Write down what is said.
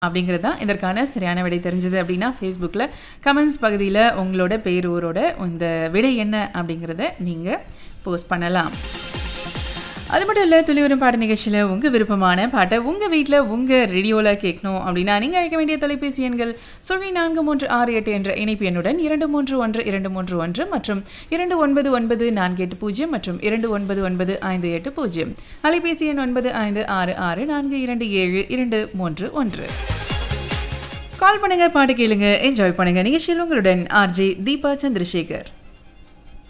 அப்படிங்கிறது தான் இதற்கான சரியான விடை தெரிஞ்சது அப்படின்னா ஃபேஸ்புக்கில் கமெண்ட்ஸ் பகுதியில் உங்களோட பேர் ஊரோட இந்த விடை என்ன அப்படிங்கிறத நீங்கள் போஸ்ட் பண்ணலாம் அது மட்டும் இல்லை துளிவரும் பாட நிகழ்ச்சியில் உங்கள் விருப்பமான பாட்டை உங்கள் வீட்டில் உங்கள் ரேடியோவில் கேட்கணும் அப்படின்னா நீங்கள் அழைக்க வேண்டிய தொலைபேசி எண்கள் சுழி நான்கு மூன்று ஆறு எட்டு என்ற இணைப்பு எண்ணுடன் இரண்டு மூன்று ஒன்று இரண்டு மூன்று ஒன்று மற்றும் இரண்டு ஒன்பது ஒன்பது நான்கு எட்டு பூஜ்ஜியம் மற்றும் இரண்டு ஒன்பது ஒன்பது ஐந்து எட்டு பூஜ்ஜியம் அலைபேசி எண் ஒன்பது ஐந்து ஆறு ஆறு நான்கு இரண்டு ஏழு இரண்டு மூன்று ஒன்று கால் பண்ணுங்க பாட்டு கேளுங்க என்ஜாய் பண்ணுங்க நிகழ்ச்சியில் உங்களுடன் ஆர்ஜே தீபா சந்திரசேகர்